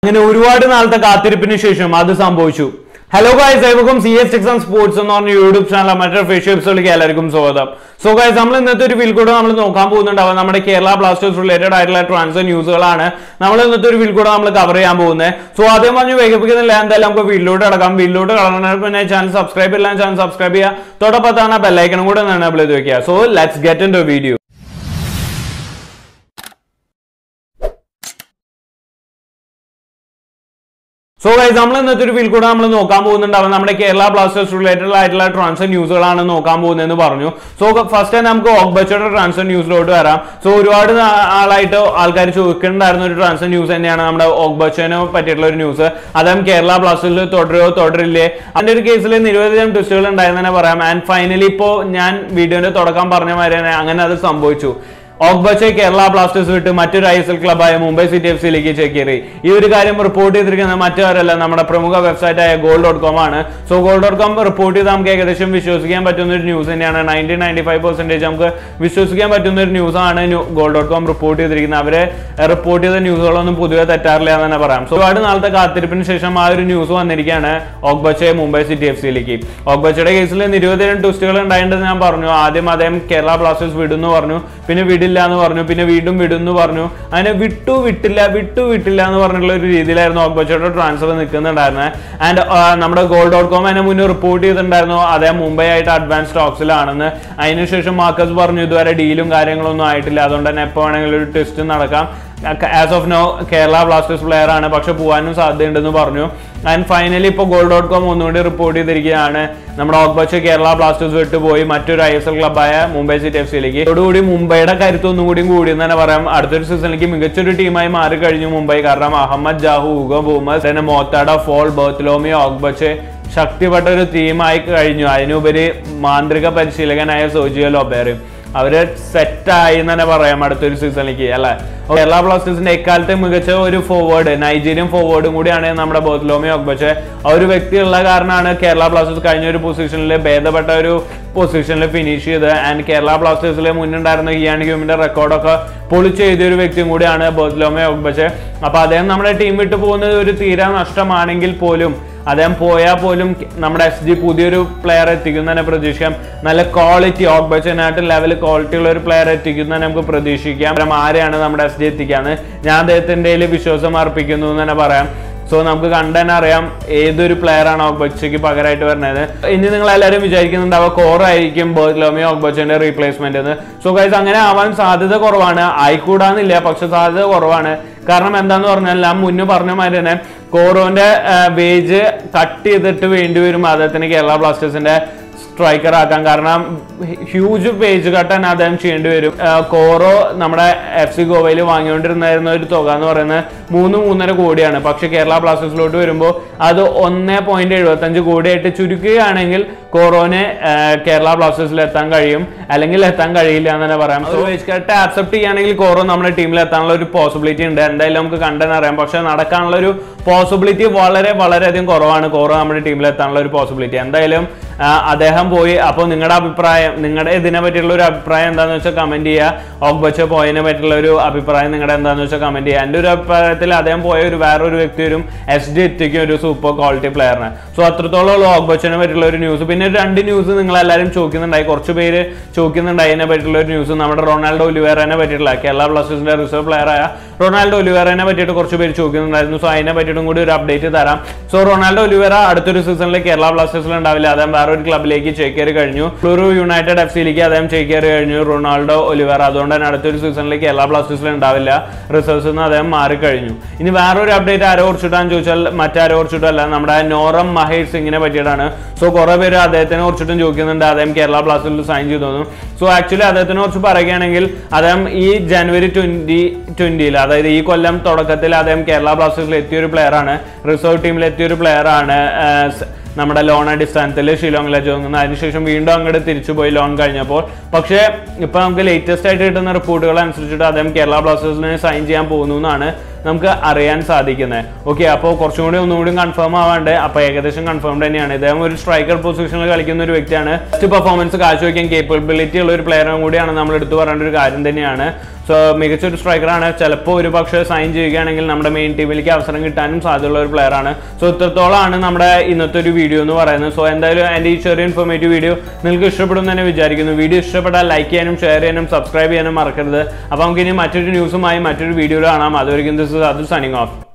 അങ്ങനെ ഒരുപാട് നാളത്തെ കാത്തിരിപ്പിന് ശേഷം അത് സംഭവിച്ചു ഹലോ ഗായ്സ് ഏവർക്കും സി എസ് സിക്സ് സ്പോർട്സ് എന്ന് പറഞ്ഞ യൂട്യൂബ് ചാനൽ മറ്റൊരു ഫേഷ്യൽ എപ്പിസോഡിലേക്ക് എല്ലാവർക്കും സ്വാഗതം സോ ഗായ്സ് നമ്മൾ ഇന്നത്തെ ഒരു വിൽ കൂടെ നമ്മൾ നോക്കാൻ പോകുന്നുണ്ടാവും നമ്മുടെ കേരള ബ്ലാസ്റ്റേഴ്സ് റിലേറ്റഡ് ആയിട്ടുള്ള ട്രാൻസ്ഫർ ന്യൂസുകളാണ് നമ്മൾ ഇന്നത്തെ ഒരു വിൽ കൂടെ നമ്മൾ കവർ ചെയ്യാൻ പോകുന്നത് സോ ആദ്യം പറഞ്ഞ് വേഗപ്പിക്കുന്നില്ല എന്തായാലും നമുക്ക് വീട്ടിലോട്ട് കിടക്കാം വീട്ടിലോട്ട് കളഞ്ഞാൽ പിന്നെ ചാനൽ സബ്സ്ക്രൈബ് ഇല്ല ചാനൽ സബ്സ്ക്രൈബ് ചെയ്യുക തൊട്ടപ്പത്താണ് തന്നെ ബെല്ലൈക്കനും കൂടെ എനേബിൾ ചെയ്ത് വെക്കുക so let's get into video so guys ഗൈസ് നമ്മൾ ഇന്നത്തെ ഒരു ഫീൽ കൂടെ നമ്മൾ നോക്കാൻ പോകുന്നുണ്ടാവും നമ്മുടെ കേരള ബ്ലാസ്റ്റേഴ്സ് റിലേറ്റഡ് ആയിട്ടുള്ള ട്രാൻസ്ഫർ ന്യൂസുകളാണ് നോക്കാൻ പോകുന്നതെന്ന് പറഞ്ഞു സോ ഫസ്റ്റ് തന്നെ നമുക്ക് ഓഗ്ബച്ചയുടെ ട്രാൻസ്ഫർ ന്യൂസിലോട്ട് വരാം സോ ഒരുപാട് നാ- ആളായിട്ട് ആൾക്കാർ ചോദിക്കുന്നുണ്ടായിരുന്ന ഒരു ട്രാൻസ്ഫർ ന്യൂസ് തന്നെയാണ് നമ്മുടെ ഓഗ്ബച്ചനെ പറ്റിയിട്ടുള്ള ഒരു ന്യൂസ് അദ്ദേഹം കേരള ബ്ലാസ്റ്റേഴ്സിൽ തുടരുമോ തുടരില്ലേ അതിന്റെ ഒരു കേസിൽ നിരവധിതരം ട്വിസ്റ്റുകൾ ഉണ്ടായെന്ന് തന്നെ പറയാം ആൻഡ് ഫൈനലി ഇപ്പോൾ ഞാൻ വീഡിയോന്റെ തുടക്കം പറഞ്ഞ മാതിരി തന്നെ അങ്ങനെ അത് സംഭവിച്ചു ഓഗ്ബച്ചെ കേരള ബ്ലാസ്റ്റേഴ്സ് വിട്ട് മറ്റൊരു ഐ എസ് എൽ ക്ലബായ മുംബൈ സിറ്റി എഫ് സിയിലേക്ക് ചേക്കേറി ഈ ഒരു കാര്യം റിപ്പോർട്ട് ചെയ്തിരിക്കുന്നത് മറ്റാരല്ല നമ്മുടെ പ്രമുഖ വെബ്സൈറ്റ് ആയ ഗോൾ ഡോട്ട് കോം ആണ് so goal dot com report ചെയ്ത് നമുക്ക് ഏകദേശം വിശ്വസിക്കാൻ പറ്റുന്ന ഒരു ന്യൂസ് തന്നെയാണ് നയൻറ്റി നയൻറ്റി ഫൈവ് പെർസെന്റേജ് നമുക്ക് വിശ്വസിക്കാൻ പറ്റുന്ന ഒരു ന്യൂസ് ആണ് ഗോൾ ഡോട്ട് കോം റിപ്പോർട്ട് ചെയ്തിരിക്കുന്നത് അവരെ റിപ്പോർട്ട് ചെയ്ത ന്യൂസുകളൊന്നും പൊതുവെ തെറ്റാറില്ല എന്ന് തന്നെ പറയാം സോ ഒരുപാട് നാളത്തെ കാത്തിരിപ്പിന് ശേഷം ആ ഒരു ന്യൂസ് വന്നിരിക്കുകയാണ് ഓഗ്ബച്ചെ മുംബൈ സിറ്റി എഫ് സിയിലേക്ക് ഓഗ്ബച്ചയുടെ കേസിൽ നിരവധിതരം ട്വിസ്റ്റുകൾ ഉണ്ടായിട്ടുണ്ടെന്ന് ഞാൻ പറഞ്ഞു ആദ്യം അദ്ദേഹം കേരള ബ്ലാസ്റ്റേഴ്സ് വിടുന്നു പറഞ്ഞു പിന്നെ വിടില്ല എന്ന് പറഞ്ഞു പിന്നെ വീണ്ടും വിടുന്നു പറഞ്ഞു അങ്ങനെ വിട്ടു വിട്ടില്ല വിട്ടു വിട്ടില്ല എന്ന് പറഞ്ഞിട്ടുള്ള ഒരു രീതിയിലായിരുന്നു ഓഗ്ബച്ചയുടെ ട്രാൻസ്ഫർ നിൽക്കുന്നുണ്ടായിരുന്നത് ആൻഡ് നമ്മുടെ ഗോൾ ഡോട്ട് കോം അതിനെ മുന്നേ റിപ്പോർട്ട് ചെയ്തിട്ടുണ്ടായിരുന്നു അദ്ദേഹം മുംബൈ ആയിട്ട് അഡ്വാൻസ് സ്റ്റോക്സിലാണെന്ന് അതിനുശേഷം മാർക്കസ് പറഞ്ഞു ഇതുവരെ ഡീലും കാര്യങ്ങളൊന്നും ആയിട്ടില്ല അതുകൊണ്ട് തന്നെ എപ്പോൾ വേണമെങ്കിലും ഒരു ടെസ്റ്റ് നടക്കാം as of now Kerala Blasters player ആണ് പക്ഷെ പോകാനും സാധ്യതയുണ്ടെന്ന് പറഞ്ഞു ആൻഡ് ഫൈനലി ഇപ്പോൾ ഗോൾ ഡോട്ട് കോം ഒന്നുകൂടി റിപ്പോർട്ട് ചെയ്തിരിക്കുകയാണ് നമ്മുടെ ഓഗ്ബച്ച് കേരള ബ്ലാസ്റ്റേഴ്സ് വിട്ടുപോയി മറ്റൊരു ഐ എസ് എൽ ക്ലബായ മുംബൈ സിറ്റി എഫ് സിയിലേക്ക് അതോടുകൂടി മുംബൈയുടെ കരുത്ത് ഒന്നും കൂടി കൂടി എന്ന് തന്നെ പറയാം അടുത്തൊരു സീസണിലേക്ക് മികച്ചൊരു ടീമായി മാറി കഴിഞ്ഞു മുംബൈ കാരണം അഹമ്മദ് ജാഹു ഉഗോ ബൂമസ് പിന്നെ മോത്താഡ ഫോൾ ബോത്ലോമി ഓഗ്ബച്ച് ശക്തിപ്പെട്ട ഒരു ടീമായി കഴിഞ്ഞു അതിനുപരി മാന്ത്രിക പരിശീലകനായ സോജിയോ ലോബേറും അവര് സെറ്റായി എന്ന് തന്നെ പറയാം അടുത്തൊരു സീസണിലേക്ക് അല്ലെ കേരള ബ്ലാസ്റ്റേഴ്സിന്റെ എക്കാലത്തെ മികച്ച ഒരു ഫോർവേഡ് നൈജീരിയൻ ഫോർവേഡും കൂടിയാണ് നമ്മുടെ ബോത്ലോമി ഒക്ബച്ച് ആ ഒരു വ്യക്തി ഉള്ള കാരണമാണ് കേരള ബ്ലാസ്റ്റേഴ്സ് കഴിഞ്ഞ ഒരു പൊസിഷനിൽ ഭേദപ്പെട്ട ഒരു പൊസിഷനിൽ ഫിനിഷ് ചെയ്ത് ആൻഡ് കേരള ബ്ലാസ്റ്റേഴ്സിലെ മുന്നുണ്ടായിരുന്ന ഇയാൻ ഹ്യൂമിന്റെ റെക്കോർഡൊക്കെ പൊളിച്ച് എഴുതിയ ഒരു വ്യക്തിയും കൂടിയാണ് ബോത്ലോമി ഒക്ബച്ച് അപ്പൊ അദ്ദേഹം നമ്മുടെ ടീം വിട്ടു പോകുന്നത് ഒരു തീരാ നഷ്ടമാണെങ്കിൽ പോലും അദ്ദേഹം പോയാൽ പോലും നമ്മുടെ എസ് ജി പുതിയൊരു പ്ലെയർ എത്തിക്കുന്നതിനെ പ്രതീക്ഷിക്കാം നല്ല ക്വാളിറ്റി ഓഗ്ബച്ചനായിട്ട് ലെവൽ ക്വാളിറ്റി ഉള്ള ഒരു പ്ലെയർ എത്തിക്കുന്നതിനെ നമുക്ക് പ്രതീക്ഷിക്കാം പകരം ആരെയാണ് നമ്മുടെ എസ് ജി എത്തിക്കാന്ന് ഞാൻ അദ്ദേഹത്തിന്റെ കയ്യില് വിശ്വാസം അർപ്പിക്കുന്നു എന്ന് തന്നെ പറയാം സോ നമുക്ക് കണ്ടന്നെ അറിയാം ഏതൊരു പ്ലെയർ ആണ് ഓഗ്ബച്ചയ്ക്ക് പകരമായിട്ട് വരുന്നത് ഇനി നിങ്ങൾ എല്ലാവരും വിചാരിക്കുന്നുണ്ടാവുക കോറായിരിക്കും ബോത്ലോമി ഓഗ്ബച്ചന്റെ റീപ്ലേസ്മെന്റ് എന്ന് സോ ഗൈസ് അങ്ങനെ ആവാൻ സാധ്യത കുറവാണ് ആയിക്കൂടാന്നില്ല പക്ഷെ സാധ്യത കുറവാണ് കാരണം എന്താന്ന് പറഞ്ഞാൽ ഞാൻ മുന്നേ പറഞ്ഞ മാതിരി തന്നെ കോറോന്റെ വേജ് കട്ട് ചെയ്തിട്ട് വേണ്ടി വരും അദ്ദേഹത്തിന് കേരള ബ്ലാസ്റ്റേഴ്സിന്റെ സ്ട്രൈക്കർ ആക്കാൻ കാരണം ഹ്യൂജ് പേജ് കട്ടാൻ അദ്ദേഹം ചെയ്യേണ്ടി വരും ആ, കോറോ നമ്മുടെ എഫ് സി ഗോവയിൽ വാങ്ങിക്കൊണ്ടിരുന്നായിരുന്ന ഒരു തുക എന്ന് പറയുന്നത് മൂന്ന് മൂന്നര കോടിയാണ് പക്ഷെ കേരള ബ്ലാസ്റ്റേഴ്സിലോട്ട് വരുമ്പോൾ അത് ഒന്ന് പോയിന്റ് എഴുപത്തഞ്ച് കോടിയായിട്ട് ചുരുക്കുകയാണെങ്കിൽ കോറോനെ ആ, കേരള ബ്ലാസ്റ്റേഴ്സിൽ എത്താൻ കഴിയും അല്ലെങ്കിൽ എത്താൻ കഴിയില്ല എന്ന് തന്നെ പറയാം സോ വേജ് കട്ട് ആക്സെപ്റ്റ് ചെയ്യുകയാണെങ്കിൽ കോറോ നമ്മുടെ ടീമിൽ എത്താനുള്ള ഒരു പോസിബിലിറ്റി ഉണ്ട് എന്തായാലും നമുക്ക് കണ്ടെന്ന് അറിയാം പക്ഷെ നടക്കാനുള്ള ഒരു പോസിബിലിറ്റി വളരെ വളരെയധികം കുറവാണ് കോറോ നമ്മുടെ ടീമിൽ എത്താനുള്ള ഒരു പോസിബിലിറ്റി എന്തായാലും ആ, അദ്ദേഹം പോയി അപ്പോൾ നിങ്ങളുടെ അഭിപ്രായം നിങ്ങളുടെ ഇതിനെ പറ്റിയുള്ള ഒരു അഭിപ്രായം എന്താണെന്ന് വെച്ചാൽ കമന്റ് ചെയ്യുക ഓഗ്ബച്ച പോയതിനെ പറ്റിയുള്ള ഒരു അഭിപ്രായം നിങ്ങളുടെ എന്താണെന്ന് വെച്ചാൽ കമന്റ് ചെയ്യുക എൻ്റെ ഒരു അഭിപ്രായത്തിൽ അദ്ദേഹം പോയ ഒരു വേറൊരു വ്യക്തി വരും എസ് ഡി എത്തിക്കും ഒരു സൂപ്പർ ക്വാളിറ്റി പ്ലെയറിന് സോ അത്രത്തോളം ഉള്ള ഓഗ്ബച്ചനെ പറ്റിയുള്ള ഒരു ന്യൂസ് പിന്നെ ഒരു രണ്ട് ന്യൂസ് നിങ്ങൾ എല്ലാവരും ചോദിക്കുന്നുണ്ടായി കുറച്ച് പേര് ചോദിക്കുന്നുണ്ടായി അതിനെ പറ്റിയുള്ള ഒരു ന്യൂസ് നമ്മുടെ റൊണാൾഡോ ഒലിവേറിനെ പറ്റിയിട്ടുള്ള കേരള ബ്ലാസ്റ്റേഴ്സിന്റെ റിസർവ് പ്ലെയർ ആയ റൊണാൾഡോ ഒലിവേറിനെ പറ്റിയിട്ട് കുറച്ച് പേര് ചോദിക്കുന്നുണ്ടായിരുന്നു സോ അതിനെ പറ്റിയിട്ടും കൂടി ഒരു അപ്ഡേറ്റ് തരാം സോ റൊണാൾഡോ ഒലിവേറ അടുത്തൊരു സീസണിൽ കേരള ബ്ലാസ്റ്റേഴ്സിൽ ഉണ്ടാവില്ല അദ്ദേഹം വേറെ ഒരു ക്ലബിലേക്ക് ചേക്കേറി കഴിഞ്ഞു ഫ്ലൂറു യുണൈറ്റഡ് എഫ് സിയിലേക്ക് അദ്ദേഹം ചേക്കേറി കഴിഞ്ഞു റൊണാൾഡോ ഒലിവേറ അതുകൊണ്ട് തന്നെ അടുത്തൊരു സീസണിൽ കേരള ബ്ലാസ്റ്റേഴ്സിൽ ഉണ്ടാവില്ല റിസർവ്സിൽ നിന്ന് അദ്ദേഹം മാറിക്കഴിഞ്ഞു ഇനി വേറൊരു അപ്ഡേറ്റ് ആരോ കുറിച്ചിട്ടാന്ന് ചോദിച്ചാൽ മറ്റാരോ കുറിച്ചിട്ടല്ല നമ്മുടെ നോറം മഹേഷ് സിംഗിനെ പറ്റിയിട്ടാണ് സോ കുറെ പേര് അദ്ദേഹത്തിനെ കുറിച്ചിട്ടും ചോദിക്കുന്നുണ്ട് അദ്ദേഹം കേരള ബ്ലാസ്റ്റേഴ്സിൽ സൈൻ ചെയ്തു സോ ആക്ച്വലി അദ്ദേഹത്തിനെ കുറിച്ച് പറയുകയാണെങ്കിൽ അദ്ദേഹം ഈ ജനുവരി ട്വന്റി ട്വന്റിയിൽ അതായത് ഈ കൊല്ലം തുടക്കത്തിൽ അദ്ദേഹം കേരള ബ്ലാസ്റ്റേഴ്സിൽ എത്തിയൊരു പ്ലെയർ ആണ് റിസർവ് ടീമിൽ എത്തിയൊരു പ്ലെയർ ആണ് ആ, സ്- നമ്മുടെ ലോൺ അടിസ്ഥാനത്തിൽ ഷിലോങ്ങിലേക്ക് പോകുന്നത് അതിനുശേഷം വീണ്ടും അങ്ങോട്ട് തിരിച്ചു പോയി ലോൺ കഴിഞ്ഞപ്പോൾ പക്ഷേ ഇപ്പൊ നമുക്ക് ലേറ്റസ്റ്റ് ആയിട്ട് കിട്ടുന്ന റിപ്പോർട്ടുകൾ അനുസരിച്ചിട്ട് അദ്ദേഹം കേരള ബ്ലാസ്റ്റേഴ്സിനെ സൈൻ ചെയ്യാൻ പോകുന്നു എന്നാണ് നമുക്ക് അറിയാൻ സാധിക്കുന്നത് ഓക്കെ അപ്പോൾ കുറച്ചും കൂടി ഒന്നുകൂടി കൺഫേം ആവാണ്ട് അപ്പോൾ ഏകദേശം കൺഫേംഡ് തന്നെയാണ് ഇദ്ദേഹം ഒരു സ്ട്രൈക്കർ പൊസിഷനിൽ കളിക്കുന്ന ഒരു വ്യക്തിയാണ് ബെസ്റ്റ് പെർഫോമൻസ് കാഴ്ചവെക്കാൻ കേപ്പബിലിറ്റി ഉള്ള ഒരു പ്ലെയറും കൂടിയാണ് നമ്മൾ എടുത്തു പറയേണ്ട ഒരു കാര്യം തന്നെയാണ് സോ മികച്ചൊരു സ്ട്രൈക്കറാണ് ചിലപ്പോൾ ഒരു പക്ഷേ സൈൻ ചെയ്യുകയാണെങ്കിൽ നമ്മുടെ മെയിൻ ടീമിലേക്ക് അവസരം കിട്ടാനും സാധ്യതയുള്ള ഒരു പ്ലെയറാണ് സോ ഇത്രത്തോളമാണ് നമ്മുടെ ഇന്നത്തെ ഒരു വീഡിയോ എന്ന് പറയുന്നത് സോ എന്തായാലും എൻ്റെ ഈ ചെറിയ ഇൻഫോർമേറ്റീവ് വീഡിയോ നിങ്ങൾക്ക് ഇഷ്ടപ്പെടും എന്ന് തന്നെ വിചാരിക്കുന്നു വീഡിയോ ഇഷ്ടപ്പെട്ടാൽ ലൈക്ക് ചെയ്യാനും ഷെയർ ചെയ്യാനും സബ്സ്ക്രൈബ് ചെയ്യാനും മറക്കരുത് അപ്പോൾ നമുക്ക് ഇനി മറ്റൊരു ന്യൂസുമായി മറ്റൊരു വീഡിയോയിൽ കാണാം അതുവരെയും ദിസ് അത് സണിങ് ഓഫ്